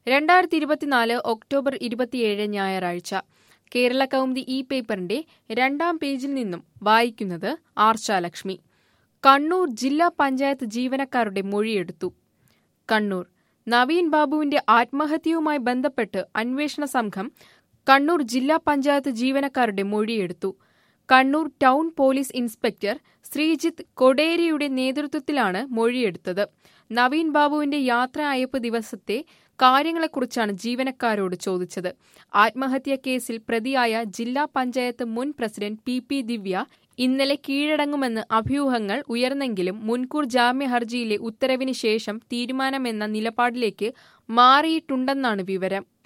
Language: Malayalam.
രണ്ടായിരത്തി ഇരുപത്തിനാല് ഒക്ടോബർ ഇരുപത്തിയേഴ് ഞായറാഴ്ച കേരള കൗമുദി ഈ പേപ്പറിന്റെ രണ്ടാം പേജിൽ നിന്നും വായിക്കുന്നത് ആർച്ചാലക്ഷ്മി കണ്ണൂർ ജില്ലാ പഞ്ചായത്ത് ജീവനക്കാരുടെ മൊഴിയെടുത്തു കണ്ണൂർ നവീൻ ബാബുവിന്റെ ആത്മഹത്യയുമായി ബന്ധപ്പെട്ട് അന്വേഷണ സംഘം കണ്ണൂർ ജില്ലാ പഞ്ചായത്ത് ജീവനക്കാരുടെ മൊഴിയെടുത്തു Kannur town police inspector Sreejith കൊടേരിയുടെ നേതൃത്വത്തിലാണ് മൊഴിയെടുത്തത് നവീൻ ബാബുവിന്റെ യാത്ര അയപ്പ് ദിവസത്തെ കാര്യങ്ങളെക്കുറിച്ചാണ് ജീവനക്കാരോട് ചോദിച്ചത് ആത്മഹത്യാ കേസിൽ പ്രതിയായ ജില്ലാ പഞ്ചായത്ത് മുൻ പ്രസിഡന്റ് പി പി ദിവ്യ ഇന്നലെ കീഴടങ്ങുമെന്ന് അഭ്യൂഹങ്ങൾ ഉയർന്നെങ്കിലും മുൻകൂർ ജാമ്യ ഹർജിയിലെ ഉത്തരവിന് ശേഷം തീരുമാനമെന്ന നിലപാടിലേക്ക് മാറിയിട്ടുണ്ടെന്നാണ് വിവരം